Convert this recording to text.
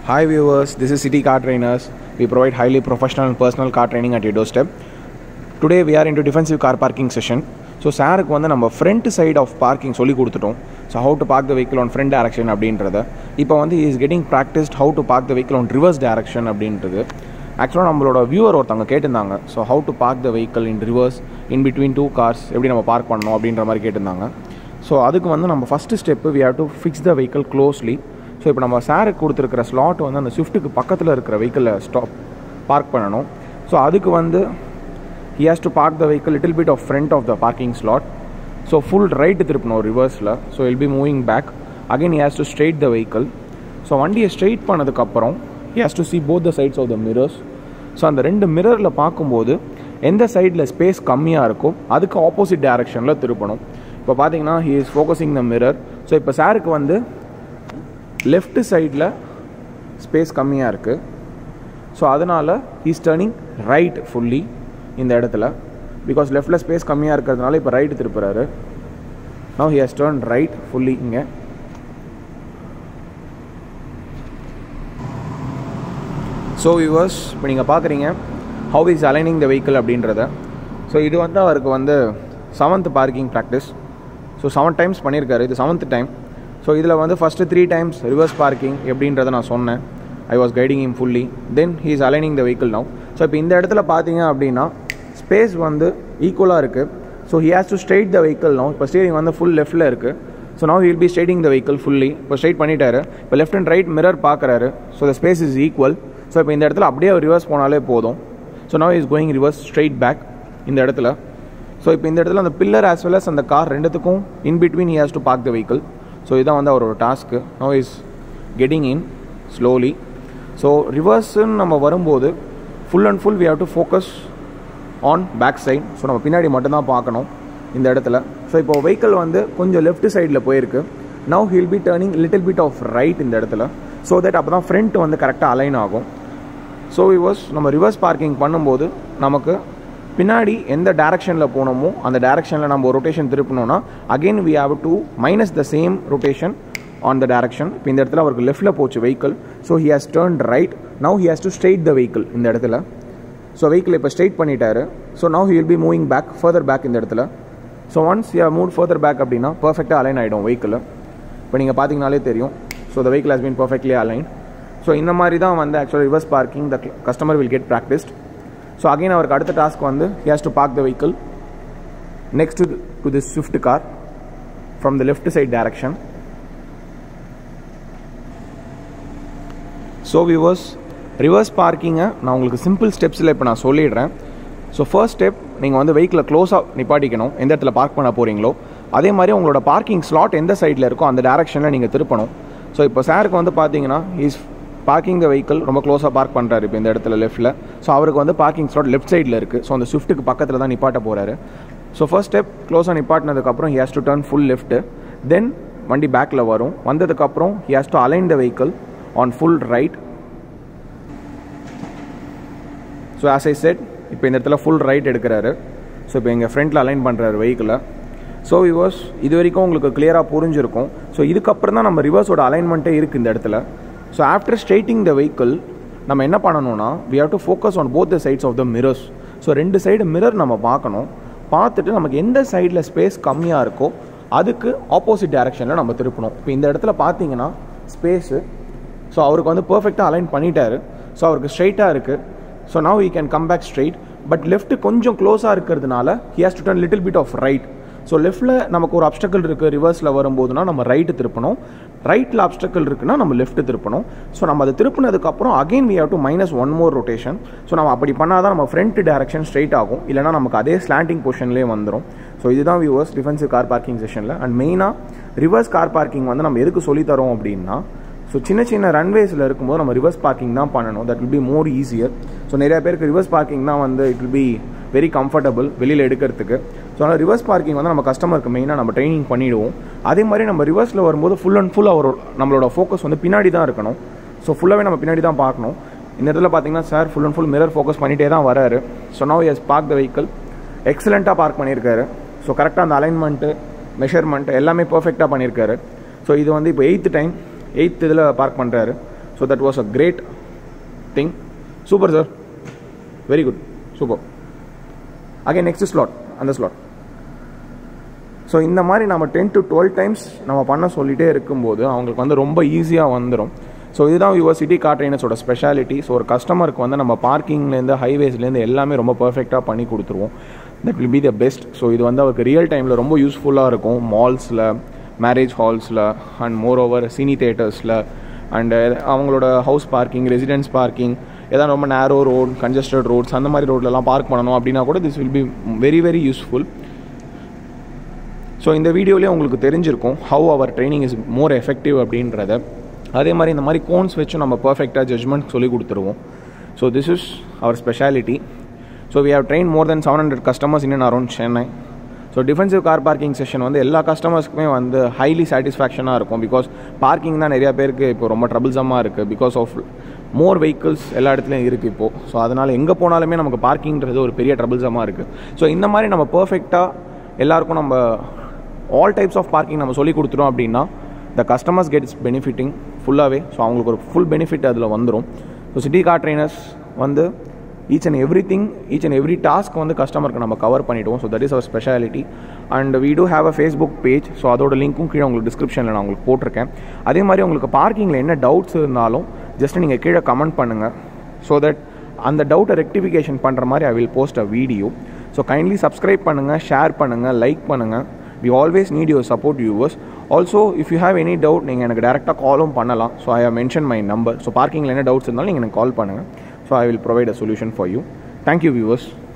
Hi viewers, this is City Car Trainers. We provide highly professional and personal car training at your doorstep. Today we are into defensive car parking session. So சாருக்கு வந்து நம்ம front side of parking சொல்லி கொடுத்துட்டோம் so how to park the vehicle on front direction அப்படின்றத இப்போ வந்து is getting practised how to park the vehicle on reverse direction அப்படின்றது ஆக்சுவலாக நம்மளோட வியூவர் ஒருத்தவங்க கேட்டிருந்தாங்க so how to park the vehicle in reverse in between two cars எப்படி நம்ம பார்க் பண்ணணும் அப்படின்ற மாதிரி கேட்டிருந்தாங்க ஸோ அதுக்கு வந்து நம்ம first step we have to fix the vehicle closely so இப்போ நம்ம சாருக்கு கொடுத்துருக்கிற ஸ்லாட் வந்து அந்த ஸ்விஃப்ட்டுக்கு பக்கத்தில் இருக்கிற வெஹிக்கிளை ஸ்டாப் பார்க் பண்ணணும் ஸோ அதுக்கு வந்து he has to park the vehicle little bit of front of the parking slot so full right திருப்பணும் ரிவர்ஸில் so will be moving back again he has to straight the vehicle so வண்டியை straight பண்ணதுக்கப்புறம் he has to see both the sides of the mirrors so அந்த ரெண்டு மிரரில் பார்க்கும்போது எந்த சைடில் space கம்மியாக இருக்கோ அதுக்கு ஆப்போசிட் டைரக்ஷனில் திருப்பணும் இப்போ பார்த்தீங்கன்னா he is focusing the mirror so இப்போ சாருக்கு வந்து லெஃப்ட் சைடில் ஸ்பேஸ் கம்மியாக இருக்குது ஸோ அதனால் ஹீஸ் டர்னிங் ரைட் ஃபுல்லி இந்த இடத்துல பிகாஸ் லெஃப்டில் ஸ்பேஸ் கம்மியாக இருக்கிறதுனால இப்போ ரைட் திருப்புறாரு now he has turn right fully இங்கே ஸோ வியூவர்ஸ் இப்போ நீங்கள் பார்க்குறீங்க how is aligning the vehicle அப்படின்றத ஸோ இது வந்து அவருக்கு வந்து seventh parking practice so seven times பண்ணியிருக்காரு இது செவன்த் டைம் ஸோ இதில் வந்து first three times reverse parking எப்படின்றத நான் சொன்னேன் I was guiding him fully then he is aligning the vehicle now so இப்போ இந்த இடத்துல பார்த்தீங்க அப்படின்னா ஸ்பேஸ் வந்து ஈக்குவலாக இருக்குது so he has to straight the vehicle no இப்போ ஸ்டேரிங் வந்து ஃபுல் லெஃப்ட்டில் இருக்குது so now will be straighting the vehicle fully இப்போ ஸ்ட்ரைட் பண்ணிட்டாரு இப்போ லெஃப்ட் அண்ட் ரைட் மிரர் பார்க்குறாரு so the space is equal so இப்போ இந்த இடத்துல அப்படியே ரிவர்ஸ் போனாலே போதும் so now is going reverse straight back இந்த இடத்துல ஸோ இப்போ இந்த இடத்துல அந்த பில்லர் ஆஸ் வெல் அஸ் அந்த கார் ரெண்டுத்துக்கும் in between he has to park the vehicle so இதுதான் வந்து அவரோட task now is getting in slowly so ரிவர்ஸ்ன்னு நம்ம வரும்போது full and full we have to focus on back side so நம்ம பின்னாடி மட்டும்தான் பார்க்கணும் இந்த இடத்துல ஸோ இப்போ வெஹிக்கிள் வந்து கொஞ்சம் லெஃப்ட் சைடில் போயிருக்கு now he'll be turning little bit of right இந்த இடத்துல ஸோ தட் அப்போ தான் ஃப்ரண்ட் வந்து கரெக்டாக அலைன் ஆகும் ஸோ விவர்ஸ் நம்ம ரிவர்ஸ் பார்க்கிங் பண்ணும்போது நமக்கு பின்னாடி எந்த டேரக்ஷனில் போனோமோ அந்த டேரக்ஷனில் நம்ம ஒரு ரொட்டேஷன் திருப்பினோன்னா again we have to minus the same rotation on the direction இப்போ இந்த இடத்துல அவருக்கு லெஃப்ட்டில் போச்சு vehicle so he has turn right now he has to straight the vehicle இந்த இடத்துல ஸோ வெஹிக்கிள் இப்போ ஸ்ட்ரெயிட் பண்ணிட்டாரு so now he will be moving back further back இந்த இடத்துல so once you move further back அப்படின்னா பர்ஃபெக்டாக align ஆகிடும் vehicle இப்போ நீங்கள் பார்த்தீங்கனாலே தெரியும் so the vehicle has been perfectly align so இந்த மாதிரி தான் வந்து ஆக்சுவலாக reverse parking the customer will get practised so again அவருக்கு அடுத்த டாஸ்க் வந்து he has to park the vehicle next to this Swift car from the left side direction so viewers reverse பார்க்கிங்கை நான் உங்களுக்கு சிம்பிள் ஸ்டெப்ஸில் இப்போ நான் சொல்லிடுறேன் ஸோ ஃபர்ஸ்ட் ஸ்டெப் நீங்கள் வந்து வெஹிக்கிளை க்ளோஸாக நிப்பாட்டிக்கணும் எந்த இடத்துல பார்க் பண்ண போகிறீங்களோ அதே மாதிரி உங்களோட பார்க்கிங் ஸ்லாட் எந்த சைடில் இருக்கோ அந்த டேரக்ஷனில் நீங்கள் திருப்பணும் ஸோ இப்போ சாருக்கு வந்து பார்த்தீங்கன்னா இஸ் பார்க்கிங் த வெஹிக்கிள் ரொம்ப க்ளோஸாக பார்க் பண்ணுறாரு இப்போ இந்த இடத்துல லெஃப்ட்டில் ஸோ அவருக்கு வந்து பார்க்கிங் ஸ்லாட் லெஃப்ட் சைடில் இருக்குது ஸோ அந்த ஸ்விஃப்ட்டுக்கு பக்கத்தில் தான் நிப்பாட்ட போகிறாரு ஸோ ஃபர்ஸ்ட் ஸ்டெப் க்ளோஸாக நிப்பாட்டினதுக்கப்புறம் he has to turn full left then வண்டி பேக்கில் வரும் வந்ததுக்கப்புறம் he has to align the vehicle on full right so as I said இப்போ இந்த இடத்துல ஃபுல் ரைட் எடுக்கிறாரு ஸோ இப்போ எங்கள் ஃப்ரண்ட்டில் அலைன் பண்ணுறாரு வெஹிக்கிளை ஸோ விவர்ஸ் இது வரைக்கும் உங்களுக்கு கிளியராக புரிஞ்சிருக்கும் ஸோ இதுக்கப்புறம் தான் நம்ம ரிவர்ஸோட அலைன்மெண்ட்டே இருக்குது இந்த இடத்துல so after straighting the vehicle நம்ம என்ன பண்ணணும்னா we have to focus on both the sides of the mirrors so ரெண்டு சைடு மிரர் நம்ம பார்க்கணும் பார்த்துட்டு நமக்கு எந்த சைடில் ஸ்பேஸ் கம்மியாக இருக்கோ அதுக்கு ஆப்போசிட் டைரக்ஷனில் நம்ம திருப்பணும் இப்போ இந்த இடத்துல பார்த்தீங்கன்னா ஸ்பேஸு ஸோ அவருக்கு வந்து பர்ஃபெக்டாக அலைன் பண்ணிட்டாரு ஸோ அவருக்கு ஸ்ட்ரைட்டாக இருக்குது so now he can come back straight but left கொஞ்சம் க்ளோஸாக இருக்கிறதுனால he has to turn little bit of right so லெஃப்ட்டில் நமக்கு ஒரு அப்டக்கல் இருக்குது ரிவர்ஸில் வரும்போதுனா நம்ம ரைட்டு திருப்பணும் ரைட்டில் அப்டக்கல் இருக்குன்னா நம்ம லெஃப்ட் திருப்பணும் ஸோ நம்ம அதை திருப்பினதுக்கப்புறம் again we have to minus one more rotation so நம்ம அப்படி பண்ணால் தான் நம்ம ஃப்ரண்ட் டேரக்ஷன் ஸ்ட்ரைட் ஆகும் இல்லைனா நமக்கு அதே ஸ்லாண்டிங் பொசிஷன்லேயே வந்துடும் ஸோ இதுதான் வியூவர்ஸ் டிஃபென்சிவ் கார் பார்க்கிங் செஷனில் அண்ட் மெயினாக ரிவர்ஸ் கார் பார்க்கிங் வந்து நம்ம எதுக்கு சொல்லித்தரோம் அப்படின்னா ஸோ சின்ன சின்ன ரன்வேஸில் இருக்கும்போது நம்ம ரிவர்ஸ் பார்க்கிங் தான் பண்ணணும் that will be more easier so நிறைய பேருக்கு ரிவர்ஸ் பார்க்கிங் தான் வந்து it will be very comfortable வெளியில் எடுக்கிறதுக்கு ஸோ அதனால் ரிவர்ஸ் பார்க்கிங் வந்து நம்ம கஸ்டமருக்கு மெயினாக நம்ம ட்ரைனிங் பண்ணிவிடுவோம் அதே மாதிரி நம்ம ரிவர்ஸில் வரும்போது ஃபுல் அண்ட் ஃபுல் அவர் நம்மளோட ஃபோக்கஸ் வந்து பின்னாடி தான் இருக்கணும் ஸோ ஃபுல்லாகவே நம்ம பின்னாடி தான் பார்க்கணும் இந்த இடத்துல பார்த்தீங்கன்னா sir full and full mirror focus பண்ணிகிட்டே தான் வராரு so now as park the vehicle எக்ஸலண்ட்டாக பார்க் பண்ணியிருக்காரு ஸோ கரெக்டாக அந்த அலைன்மெண்ட்டு மெஷர்மெண்ட் எல்லாமே பர்ஃபெக்டாக பண்ணியிருக்காரு ஸோ இது வந்து இப்போ எயித்து டைம் எயித் இதில் பார்க் பண்ணுறாரு so that was a great thing super sir very good super again next slot அந்த ஸ்லாட் ஸோ இந்த மாதிரி நம்ம டென் டு டுவெல் டைம்ஸ் நம்ம பண்ண சொல்லிகிட்டே இருக்கும்போது அவங்களுக்கு வந்து ரொம்ப ஈஸியாக வந்துடும் ஸோ இதுதான் யுவர் சிட்டி கார் ட்ரெயினர்ஸோட ஸ்பெஷாலிட்டி ஸோ ஒரு கஸ்டமருக்கு வந்து நம்ம பார்க்கிங்லேருந்து ஹைவேஸ்லேருந்து எல்லாமே ரொம்ப பர்ஃபெக்டாக பண்ணி கொடுத்துருவோம் that will be the best so இது வந்து அவருக்கு ரியல் டைமில் ரொம்ப யூஸ்ஃபுல்லாக இருக்கும் மால்ஸில் மேரேஜ் ஹால்ஸில் அண்ட் மோர் ஓவர் சினி தேட்டர்ஸில் அண்டு அவங்களோட ஹவுஸ் பார்க்கிங் ரெசிடென்ஸ் பார்க்கிங் ஏதாவது ரொம்ப நேரோ ரோட் கன்ஜஸ்டட் ரோட்ஸ் அந்த மாதிரி ரோட்லலாம் பார்க் பண்ணணும் அப்படின்னா கூட this will be very very useful so இந்த வீடியோலேயே உங்களுக்கு தெரிஞ்சிருக்கும் how our training is more effective அப்படின்றத அதே மாதிரி இந்த மாதிரி கோன்ஸ் வச்சு நம்ம பர்ஃபெக்டாக ஜட்ஜ்மெண்ட் சொல்லி கொடுத்துருவோம் so this is our speciality so we have train more then seven hundred customers in around Chennai so defensive car parking session வந்து எல்லா கஸ்டமர்ஸ்க்குமே வந்து ஹைலி சாட்டிஸ்ஃபேக்ஷனாக இருக்கும் பிகாஸ் பார்க்கிங் தான் நிறையா பேருக்கு இப்போ ரொம்ப ட்ரபிள்ஸமாக இருக்குது பிகாஸ் ஆஃப் மோர் வெஹிக்கிள்ஸ் எல்லா இடத்துலையும் இருக்குது இப்போது ஸோ அதனால் எங்கே போனாலுமே நமக்கு பார்க்கிங்கிறது ஒரு பெரிய ட்ரபிள்ஸமாக இருக்குது ஸோ இந்த மாதிரி நம்ம பர்ஃபெக்டாக எல்லாருக்கும் நம்ம ஆல் டைப்ஸ் ஆஃப் பார்க்கிங் நம்ம சொல்லி கொடுத்துட்டோம் அப்படின்னா த கஸ்டமர்ஸ் கெட்ஸ் பெனிஃபிட்டிங் ஃபுல்லாகவே ஸோ அவங்களுக்கு ஒரு ஃபுல் பெனிஃபிட் அதில் வந்துடும் ஸோ சிட்டி கார் ட்ரைனர்ஸ் வந்து each and every thing each and every task வந்து கஸ்டமருக்கு நம்ம கவர் பண்ணிவிடுவோம் so that is our speciality and we do have a Facebook page so அதோட லிங்க்கும் கீழே உங்களுக்கு டிஸ்கிரிப்ஷனில் நான் உங்களுக்கு போட்டிருக்கேன் அதே மாதிரி உங்களுக்கு பார்க்கிங்கில் என்ன டவுட்ஸ் இருந்தாலும் ஜஸ்ட் நீங்கள் கீழே கமெண்ட் பண்ணுங்கள் ஸோ தட் அந்த டவுட்டை ரெக்டிஃபிகேஷன் பண்ணுற மாதிரி I will post a video so kindly subscribe பண்ணுங்கள் ஷேர் பண்ணுங்கள் லைக் பண்ணுங்கள் we always need your support viewers also if you have any doubt நீங்கள் எனக்கு டேரெக்டாக காலும் பண்ணலாம் so I have mention my number so பார்க்கிங்கில் என்ன டவுட்ஸ் இருந்தாலும் நீங்கள் எனக்கு கால் பண்ணுங்கள் so I will provide a solution for you thank you viewers